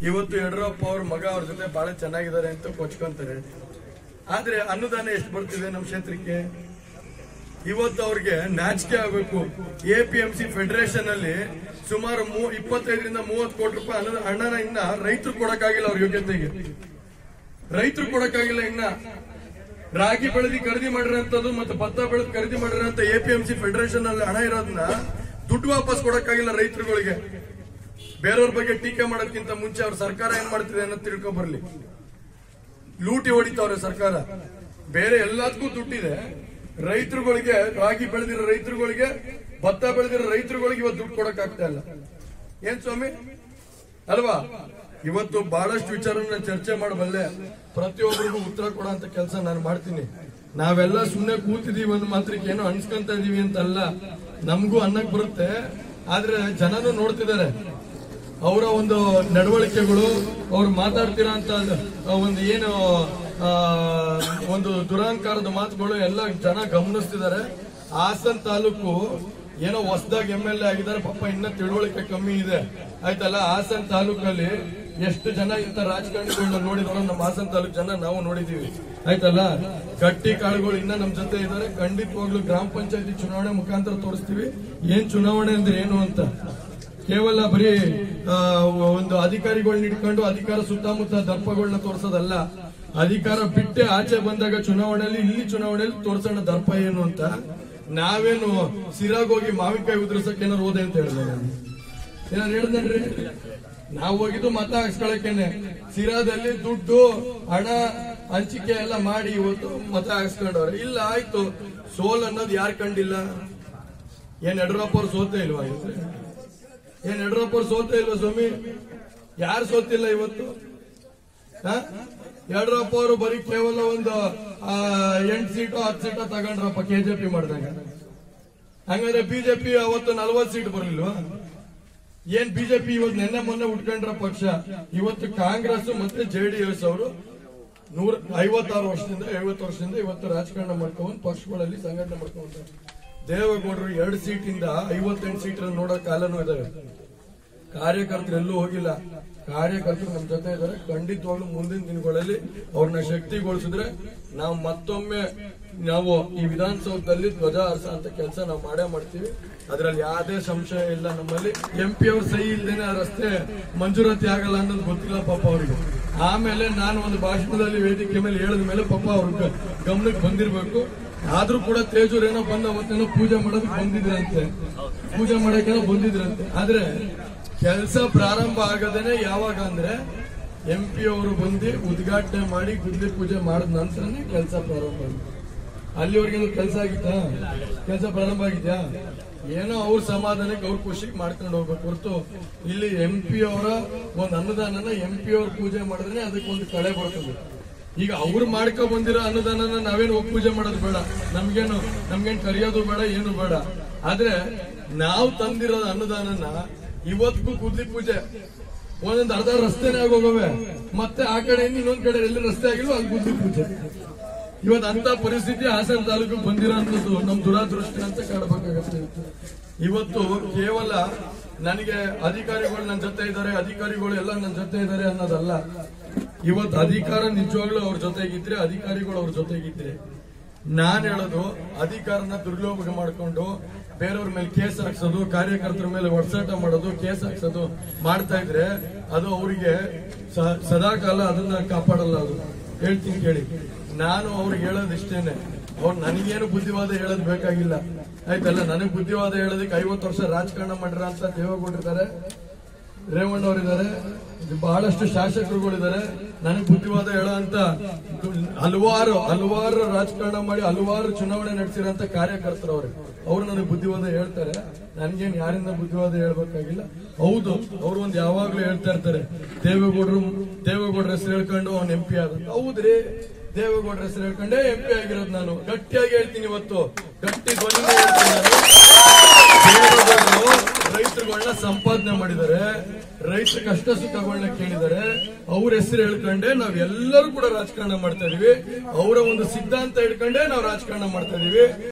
ಇವತ್ತು ಯಡಿಯೂರಪ್ಪ ಅವ್ರ ಮಗ ಅವ್ರ ಜೊತೆ ಬಹಳ ಚೆನ್ನಾಗಿದ್ದಾರೆ ಅಂತ ಕೊಚ್ಕೊಂತಾರೆ ಆದ್ರೆ ಅನುದಾನ ಎಷ್ಟು ಬರ್ತಿದೆ ನಮ್ಮ ಕ್ಷೇತ್ರಕ್ಕೆ ಇವತ್ತು ಅವ್ರಿಗೆ ನಾಚಿಕೆ ಆಗಬೇಕು A P M C federation ಅಲ್ಲಿ ಸುಮಾರು ಮೂ- ಇಪ್ಪತ್ತೈದರಿಂದ ಮೂವತ್ತು ಕೋಟಿ ರೂಪಾಯಿ ಅನುದಾನ ಹಣನ ಇನ್ನ ರೈತರು ಕೊಡಕ್ಕಾಗಿಲ್ಲ ಅವ್ರ ಯೋಗ್ಯತೆಗೆ ರೈತರು ಕೊಡಕ್ಕಾಗಿಲ್ಲ ಇನ್ನ ರಾಗಿ ಬೆಳೆದಿ ಖರೀದಿ ಮಾಡಿರೋಂಥದ್ದು ಮತ್ತೆ ಭತ್ತ ಬೆಳೆದು ಖರೀದಿ ಮಾಡಿರೋಂಥ A P M C federation ಅಲ್ಲಿ ಹಣ ಇರೋದನ್ನ ದುಡ್ಡು ವಾಪಸ್ ಕೊಡಕ್ಕಾಗಿಲ್ಲ ರೈತರುಗಳಿಗೆ ಬೇರೆಯವ್ರ ಬಗ್ಗೆ ಟೀಕೆ ಮಾಡೋದಕ್ಕಿಂತ ಮುಂಚೆ ಅವ್ರ ಸರ್ಕಾರ ಏನ್ ಮಾಡ್ತಿದೆ ಅನ್ನೋದು ತಿಳ್ಕೊ ಬರ್ಲಿ ಲೂಟಿ ಹೊಡಿತಾವ್ರೆ ಸರ್ಕಾರ ಬೇರೆ ಎಲ್ಲದಕ್ಕೂ ದುಡ್ಡಿದೆ ರೈತರುಗಳಿಗೆ ರಾಗಿ ಬೆಳೆದಿರೋ ರೈತರುಗಳಿಗೆ ಭತ್ತ ಬೆಳೆದಿರೋ ರೈತರುಗಳಿಗೆ ಇವತ್ತು ದುಡ್ಡು ಕೊಡಕ್ ಆಗ್ತಾ ಇಲ್ಲ ಏನ್ ಸ್ವಾಮಿ ಅಲ್ವಾ ಇವತ್ತು ಬಹಳಷ್ಟು ವಿಚಾರನ ಚರ್ಚೆ ಮಾಡಬಲ್ಲೆ ಪ್ರತಿಯೊಬ್ಬರಿಗೂ ಉತ್ತರ ಕೊಡೋ ಅಂತ ಕೆಲಸ ನಾನು ಮಾಡ್ತೀನಿ ನಾವೆಲ್ಲ ಸುಮ್ಮನೆ ಕೂತಿದೀವಿ ಒಂದು ಮಾತ್ರಕ್ಕೆ ಏನೋ ಅನ್ಸ್ಕೊಂತ ಇದೀವಿ ಅಂತಲ್ಲ ನಮಗೂ ಅನ್ನಕ್ ಬರುತ್ತೆ ಆದ್ರೆ ಜನನು ನೋಡ್ತಿದ್ದಾರೆ ಅವರ ಒಂದು ನಡವಳಿಕೆಗಳು ಅವ್ರು ಮಾತಾಡ್ತಿರೋ ಅಂತ ಒಂದು ಏನು ಆ, ಒಂದು ದುರಹಂಕಾರದ ಮಾತುಗಳು ಎಲ್ಲ ಜನ ಗಮನಿಸ್ತಿದ್ದಾರೆ ಹಾಸನ್ ತಾಲೂಕು ಏನೋ ಹೊಸದಾಗಿ ಎಂ ಎಲ್ ಎ ಆಗಿದ್ದಾರೆ ಪಾಪ ಇನ್ನ ತಿಳುವಳಿಕೆ ಕಮ್ಮಿ ಇದೆ ಆಯ್ತಲ್ಲ ಹಾಸನ್ ತಾಲೂಕಲ್ಲಿ ಎಷ್ಟು ಜನ ಇಂಥ ರಾಜಕಾರಣಿಗಳನ್ನ ನೋಡಿದಾರೋ ನಮ್ಮ ಹಾಸನ್ ತಾಲೂಕು ಜನ ನಾವು ನೋಡಿದೀವಿ ಆಯ್ತಲ್ಲ ಗಟ್ಟಿ ಕಾಳುಗಳು ಇನ್ನ ನಮ್ ಜೊತೆ ಇದ್ದಾರೆ ಖಂಡಿತವಾಗ್ಲೂ ಗ್ರಾಮ ಪಂಚಾಯತಿ ಚುನಾವಣೆ ಮುಖಾಂತರ ತೋರಿಸ್ತೀವಿ ಏನ್ ಚುನಾವಣೆ ಅಂದ್ರೆ ಏನು ಅಂತ ಕೇವಲ ಬರೀ ಆ, ಒಂದು ಅಧಿಕಾರಿಗಳನ್ನ ಇಟ್ಕೊಂಡು ಅಧಿಕಾರ ಸುತ್ತಮುತ್ತ ದರ್ಪಗಳನ್ನ ತೋರ್ಸೋದಲ್ಲ ಅಧಿಕಾರ ಬಿಟ್ಟೆ ಆಚೆ ಬಂದಾಗ ಚುನಾವಣೆಯಲ್ಲಿ ಇಲ್ಲಿ ಚುನಾವಣೆಯಲ್ಲಿ ತೋರ್ಸೋಣ ದರ್ಪ ಏನು ಅಂತ ನಾವೇನು ಸಿರಾಗ್ ಹೋಗಿ ಮಾವಿನಕಾಯಿ ಉದುರ್ಸಕ್ಕೆ ಏನಾರು ಹೋದೆ ಅಂತ ಹೇಳಿದೆ ನಾನು ಏನಾರು ಹೇಳ್ದನ್ರಿ ನಾವು ಹೋಗಿದ್ದು ಮತ ಹಾಕ್ಸ್ಕೊಳಕೇನೆ ಸಿರಾದಲ್ಲಿ ದುಡ್ಡು ಹಣ ಹಂಚಿಕೆ ಎಲ್ಲ ಮಾಡಿ ಇವತ್ತು ಮತ ಹಾಕ್ಸ್ಕೊಂಡವ್ರೆ ಇಲ್ಲ ಆಯ್ತು ಸೋಲ್ ಅನ್ನೋದು ಯಾರು ಕಂಡಿಲ್ಲ ಏನ್ ಯಡಿಯೂರಪ್ಪ ಅವ್ರು ಸೋತೆ ಇಲ್ವಾ ಹಾಗಿದ್ರೆ? ಏನ್ ಯಡಿಯೂರಪ್ಪ ಅವ್ರು ಸೋತೆ ಇಲ್ವಾ ಸ್ವಾಮಿ ಯಾರು ಸೋತಿಲ್ಲ ಇವತ್ತು ಹ? ಯಡಿಯೂರಪ್ಪ ಅವರು ಬರೀ ಕೇವಲ ಒಂದು ಆ, ಎಂಟು ಸೀಟು ಹತ್ತು ಸೀಟು ತಗೊಂಡ್ರಪ್ಪ ಕೆಜೆಪಿ ಮಾಡಿದಾಗ ಹಂಗಾದ್ರೆ ಬಿಜೆಪಿ ಅವತ್ತು ನಲ್ವತ್ತು ಸೀಟ್ ಬರಲಿಲ್ವಾ ಏನ್ ಬಿಜೆಪಿ ಇವತ್ತು ನೆನ್ನೆ ಮೊನ್ನೆ ಉಟ್ಕೊಂಡ್ರ ಪಕ್ಷ ಇವತ್ತು ಕಾಂಗ್ರೆಸ್ ಮತ್ತೆ ಜೆಡಿಎಸ್ ಅವರು ನೂರ ಐವತ್ತಾರು ವರ್ಷದಿಂದ ಐವತ್ತು ವರ್ಷದಿಂದ ಇವತ್ತು ರಾಜಕಾರಣ ಮಾಡ್ಕೊಂಡು ಪಕ್ಷಗಳಲ್ಲಿ ಸಂಘಟನೆ ಮಾಡ್ಕೊಂಡು ದೇವೇಗೌಡರು ಎರಡು ಸೀಟಿಂದ ಐವತ್ತೆಂಟು ಸೀಟ್ ನೋಡೋ ಕಾಲನೂ ಇದಾವೆ ಕಾರ್ಯಕರ್ತರು ಎಲ್ಲೂ ಹೋಗಿಲ್ಲ ಕಾರ್ಯಕರ್ತರು ನಮ್ಮ ಜೊತೆ ಇದ್ದಾರೆ ಖಂಡಿತವಾಗ್ಲೂ ಮುಂದಿನ ದಿನಗಳಲ್ಲಿ ಅವ್ರನ್ನ ಶಕ್ತಿಗೊಳಿಸಿದ್ರೆ ನಾವು ಮತ್ತೊಮ್ಮೆ ನಾವು ಈ ವಿಧಾನಸೌಧದಲ್ಲಿ ಧ್ವಜ ಹಾರಿಸ ಅಂತ ಕೆಲಸ ನಾವು ಮಾಡೇ ಮಾಡ್ತೀವಿ ಅದರಲ್ಲಿ ಯಾವುದೇ ಸಂಶಯ ಇಲ್ಲ ನಮ್ಮಲ್ಲಿ ಎಂ ಪಿ ಅವ್ರ ಸಹಿ ಇಲ್ದೇನೆ ಆ ರಸ್ತೆ ಮಂಜೂರಾತಿ ಆಗಲ್ಲ ಅನ್ನೋದು ಗೊತ್ತಿಲ್ಲ ಪಾಪ ಅವರಿಗೆ ಆಮೇಲೆ ನಾನು ಒಂದು ಭಾಷಣದಲ್ಲಿ ವೇದಿಕೆ ಮೇಲೆ ಹೇಳಿದ ಮೇಲೆ ಪಾಪ ಅವ್ರ ಗ- ಗಮನಕ್ಕೆ ಬಂದಿರಬೇಕು ಆದ್ರೂ ಕೂಡ ತೇಜೂರ್ ಏನೋ ಬಂದ ಅವತ್ತೇನೋ ಪೂಜೆ ಮಾಡೋದಕ್ಕೆ ಬಂದಿದ್ರಂತೆ ಪೂಜೆ ಮಾಡಕ್ಕೇನೋ ಬಂದಿದ್ರಂತೆ ಆದ್ರೆ ಕೆಲಸ ಪ್ರಾರಂಭ ಆಗದೇನೆ ಯಾವಾಗ ಅಂದ್ರೆ ಎಂ ಪಿ ಅವರು ಬಂದು ಉದ್ಘಾಟನೆ ಮಾಡಿ ಗುದ್ಲಿ ಪೂಜೆ ಮಾಡಿದ ನಂತರನೇ ಕೆಲಸ ಪ್ರಾರಂಭ ಆಗಿದೆ ಅಲ್ಲಿವರೆಗೇನು ಕೆಲಸ ಆಗಿತ್ತಾ ಕೆಲಸ ಪ್ರಾರಂಭ ಆಗಿದ್ಯಾ ಏನೋ ಅವ್ರ ಸಮಾಧಾನಕ್ಕೆ ಅವ್ರ ಖುಷಿಗೆ ಮಾಡ್ಕೊಂಡು ಹೋಗ್ಬೇಕು ಹೊರತು ಇಲ್ಲಿ ಎಂ ಪಿ ಅವರ ಒಂದು ಅನುದಾನನ ಎಂ ಪಿ ಅವ್ರ ಪೂಜೆ ಮಾಡಿದ್ರೆ ಅದಕ್ಕೆ ಒಂದು ಕಳೆ ಬರ್ತದೆ ಈಗ ಅವ್ರು ಮಾಡ್ಕೊ ಬಂದಿರೋ ಅನುದಾನನ ನಾವೇನು ಹೋಗಿ ಪೂಜೆ ಮಾಡೋದು ಬೇಡ ನಮ್ಗೇನು ನಮ್ಗೇನು ಕರೆಯೋದು ಬೇಡ ಏನು ಬೇಡ ಆದ್ರೆ ನಾವು ತಂದಿರೋ ಅನುದಾನನ ಇವತ್ತಿಗೂ ಗುದ್ಲಿ ಪೂಜೆ ಒಂದೊಂದು ಅರ್ಧ ರಸ್ತೆನೇ ಆಗೋಗವೆ ಮತ್ತೆ ಆ ಕಡೆ ಇನ್ನೊಂದ್ ಕಡೆ ಎಲ್ಲಿ ರಸ್ತೆ ಆಗಿಲ್ವೋ ಅಲ್ಲಿ ಗುದ್ಲಿ ಪೂಜೆ ಇವತ್ತು ಅಂತ ಪರಿಸ್ಥಿತಿ ಹಾಸನ ತಾಲೂಕು ಬಂದಿರೋಂಥದ್ದು ನಮ್ ದುರಾದೃಷ್ಟ ಅಂತ ಕಾಣಬೇಕಾಗತ್ತೆ ಇವತ್ತು ಕೇವಲ ನನಗೆ ಅಧಿಕಾರಿಗಳು ನನ್ನ ಜೊತೆ ಇದ್ದಾರೆ ಅಧಿಕಾರಿಗಳು ಎಲ್ಲ ನನ್ನ ಜೊತೆ ಇದ್ದಾರೆ ಅನ್ನೋದಲ್ಲ ಇವತ್ತು ಅಧಿಕಾರ ನಿಜವಾಗ್ಲೂ ಅವ್ರ ಜೊತೆಗಿದ್ರೆ ಅಧಿಕಾರಿಗಳು ಅವ್ರ ಜೊತೆಗಿದ್ರೆ ನಾನ್ ಹೇಳೋದು ಅಧಿಕಾರನ ದುರ್ಲೋಭ ಮಾಡ್ಕೊಂಡು ಬೇರೆಯವ್ರ ಮೇಲೆ ಕೇಸ್ ಹಾಕ್ಸೋದು ಕಾರ್ಯಕರ್ತರ ಮೇಲೆ ಒಡಸಾಟ ಮಾಡೋದು ಕೇಸ್ ಹಾಕ್ಸೋದು ಮಾಡ್ತಾ ಇದ್ರೆ ಅದು ಅವರಿಗೆ ಸದಾಕಾಲ ಅದನ್ನ ಕಾಪಾಡಲ್ಲ ಅದು ಹೇಳ್ತೀನಿ ಕೇಳಿ ನಾನು ಅವ್ರಿಗೆ ಹೇಳೋದು ಇಷ್ಟೇನೆ ಅವ್ರು ನನಗೇನು ಬುದ್ಧಿವಾದ ಹೇಳೋದು ಬೇಕಾಗಿಲ್ಲ ಆಯ್ತಲ್ಲ ನನಗೆ ಬುದ್ಧಿವಾದ ಹೇಳೋದಕ್ಕೆ ಐವತ್ತು ವರ್ಷ ರಾಜಕಾರಣ ಮಾಡಿರ ಅಂತ ದೇವೇಗೌಡರಿದ್ದಾರೆ ರೇವಣ್ಣ ಅವರಿದ್ದಾರೆ ಬಹಳಷ್ಟು ಶಾಸಕರುಗಳಿದ್ದಾರೆ ನನಗೆ ಬುದ್ಧಿವಾದ ಹೇಳೋ ಅಂತ ಹಲವಾರು ಹಲವಾರು ರಾಜಕಾರಣ ಮಾಡಿ ಹಲವಾರು ಚುನಾವಣೆ ನಡೆಸಿರೋಂತ ಕಾರ್ಯಕರ್ತರು ಅವ್ರೆ ಅವ್ರು ನನಗೆ ಬುದ್ಧಿವಾದ ಹೇಳ್ತಾರೆ ನನ್ಗೇನ್ ಯಾರಿಂದ ಬುದ್ಧಿವಾದ ಹೇಳ್ಬೇಕಾಗಿಲ್ಲ ಹೌದು ಅವ್ರು ಒಂದ್ ಯಾವಾಗ್ಲೂ ಹೇಳ್ತಾ ಇರ್ತಾರೆ ದೇವೇಗೌಡರು ದೇವೇಗೌಡರ ಹೆಸರು ಹೇಳ್ಕೊಂಡು ಅವ್ನು ಎಂ ಪಿ ಆದ ಹೌದ್ರಿ ದೇವೇಗೌಡರ ಹೆಸರು ಹೇಳ್ಕೊಂಡೇ ಎಂ ಪಿ ಆಗಿರೋದು ನಾನು ಗಟ್ಟಿಯಾಗಿ ಹೇಳ್ತೀನಿ ಇವತ್ತು ಗಟ್ಟಿ ಧ್ವನಿ ಹೇಳ್ತೀನಿ ನಾನು. ದೇವೇಗೌಡರು ರೈತರುಗಳನ್ನ ಸಂಪಾದನೆ ಮಾಡಿದ್ದಾರೆ ರೈತರ ಕಷ್ಟ ಸುಖಗಳನ್ನ ಕೇಳಿದ್ದಾರೆ ಅವ್ರ ಹೆಸರು ಹೇಳ್ಕೊಂಡೆ ನಾವ್ ಎಲ್ಲರೂ ಕೂಡ ರಾಜಕಾರಣ ಮಾಡ್ತಾ ಇದೀವಿ ಅವರ ಒಂದು ಸಿದ್ಧಾಂತ ಹಿಡ್ಕೊಂಡೇ ನಾವು ರಾಜಕಾರಣ ಮಾಡ್ತಾ ಇದೀವಿ